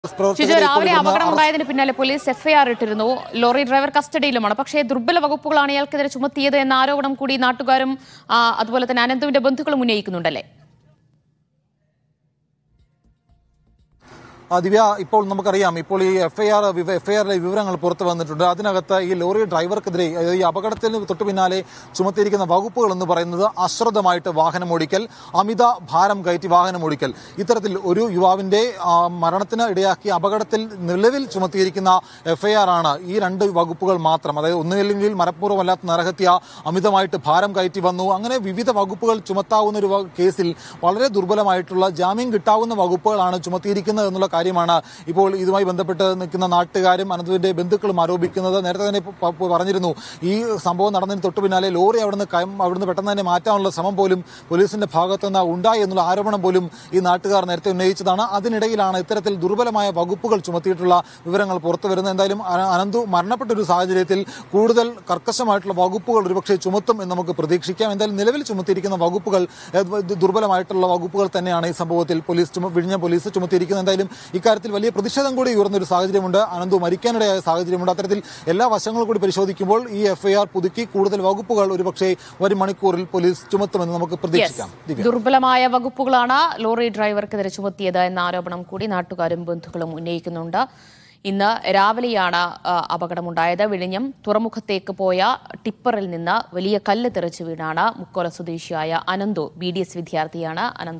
ഷിജു പ്രവർത്തകരെ ഇപ്പോൾ രാവിലെ ഇവിടുന്ന് അപകടം അറസ്റ്റ് ഉണ്ടായതിന് പിന്നാലെ പോലീസ് എഫ്ഐആർ ഇട്ടിരുന്നു ലോറി ഡ്രൈവർ കസ്റ്റഡിയിലുമാണ് പക്ഷേ ദുർബല വകുപ്പുകളാണ് ഇയാൾക്കെതിരെ ചുമത്തിയത് എന്ന ആരോപണം കൂടി നാട്ടുകാരും ആ, അതുപോലെ തന്നെ അനന്തുവിന്റെ ബന്ധുക്കളും ഉന്നയിക്കുന്നുണ്ടല്ലേ ആ, ദിവ്യ ഇപ്പോൾ നമുക്കറിയാം ഇപ്പോൾ ഈ എഫ്ഐആർ എഫ്ഐആറിലെ വിവരങ്ങൾ പുറത്തു വന്നിട്ടുണ്ട് അതിനകത്ത് ഈ ലോറി ഡ്രൈവർക്കെതിരെ അതായത് ഈ അപകടത്തിന് തൊട്ടു പിന്നാലെ ചുമത്തിയിരിക്കുന്ന വകുപ്പുകൾ എന്ന് പറയുന്നത് അശ്രദ്ധമായിട്ട് വാഹനമോടിക്കൽ അമിത ഭാരം കയറ്റി വാഹനമോടിക്കൽ ഇത്തരത്തിൽ ഒരു യുവാവിന്റെ ആ, മരണത്തിന് ഇടയാക്കിയ അപകടത്തിൽ നിലവിൽ ചുമത്തിയിരിക്കുന്ന എഫ്ഐആർ ആണ് ഈ രണ്ട് വകുപ്പുകൾ മാത്രം അതായത് ഒന്നുമില്ലെങ്കിൽ മനഃപൂർവ്വമല്ലാത്ത നരഹത്യ അമിതമായിട്ട് ഭാരം കയറ്റി വന്നു അങ്ങനെ വിവിധ വകുപ്പുകൾ ചുമത്താവുന്ന ഒരു വ- കേസിൽ വളരെ ദുർബലമായിട്ടുള്ള ജാമ്യം കിട്ടാവുന്ന വകുപ്പുകളാണ് ചുമത്തിയിരിക്കുന്നത് എന്നുള്ള കാര്യമാണ് ഇപ്പോൾ ഇതുമായി ബന്ധപ്പെട്ട് നിൽക്കുന്ന നാട്ടുകാരും അനന്തുവിന്റെ ബന്ധുക്കളും ആരോപിക്കുന്നത് നേരത്തെ തന്നെ പ- പ- പറഞ്ഞിരുന്നു ഈ സംഭവം നടന്നതിന് തൊട്ടു പിന്നാലെ ലോറി അവിടുന്ന് കയം അവിടുന്ന് പെട്ടെന്ന് തന്നെ മാറ്റാനുള്ള ശ്രമം പോലും പോലീസിന്റെ ഭാഗത്തു നിന്ന് ഉണ്ടായി എന്നുള്ള ആരോപണം പോലും ഈ നാട്ടുകാർ നേരത്തെ ഉന്നയിച്ചതാണ് അതിനിടയിലാണ് ഇത്തരത്തിൽ ദുർബലമായ വകുപ്പുകൾ ചുമത്തിയിട്ടുള്ള വിവരങ്ങൾ പുറത്തു വരുന്നത് എന്തായാലും അന- അനന്തു മരണപ്പെട്ട ഒരു സാഹചര്യത്തിൽ കൂടുതൽ കർക്കശമായിട്ടുള്ള വകുപ്പുകൾ ഒരുപക്ഷെ ചുമത്തും എന്ന് നമുക്ക് പ്രതീക്ഷിക്കാം എന്തായാലും നിലവിൽ ചുമത്തിയിരിക്കുന്ന വകുപ്പുകൾ ഏഹ്, ദുർബലമായിട്ടുള്ള വകുപ്പുകൾ തന്നെയാണ് ഈ സംഭവത്തിൽ പോലീസ് ചുമ വിഴിഞ്ഞ പോലീസ് ചുമത്തിയിരിക്കുന്നത് എന്തായാലും ഇക്കാര്യത്തിൽ വലിയ പ്രതിഷേധം കൂടി ഉയർന്ന ഒരു സാഹചര്യമുണ്ട് അനന്തു മരിക്കാനിടയായ സാഹചര്യമുണ്ട് അത്തരത്തിൽ എല്ലാ വശങ്ങളും കൂടി പരിശോധിക്കുമ്പോൾ ഈ എഫ്ഐആർ പുതുക്കി കൂടുതൽ വകുപ്പുകൾ ഒരുപക്ഷെ വരും മണിക്കൂറിൽ പോലീസ് ചുമത്തുമെന്ന് നമുക്ക് പ്രതീക്ഷിക്കാം ദിവ്യ ദുർബലമായ വകുപ്പുകളാണ് ലോറി ഡ്രൈവർക്കെതിരെ ചുമത്തിയത് എന്ന ആരോപണം കൂടി നാട്ടുകാരും ബന്ധുക്കളും ഉന്നയിക്കുന്നുണ്ട് ഇന്ന് രാവിലെയാണ് ആ, അപകടമുണ്ടായത് വിഴിഞ്ഞം തുറമുഖത്തേക്ക് പോയ ടിപ്പറിൽ നിന്ന് വലിയ കല്ല് തെറിച്ചു വീണാണ് മുക്കോല സ്വദേശിയായ അനന്തു ബി ഡി എസ് വിദ്യാർത്ഥിയാണ് അനന്തു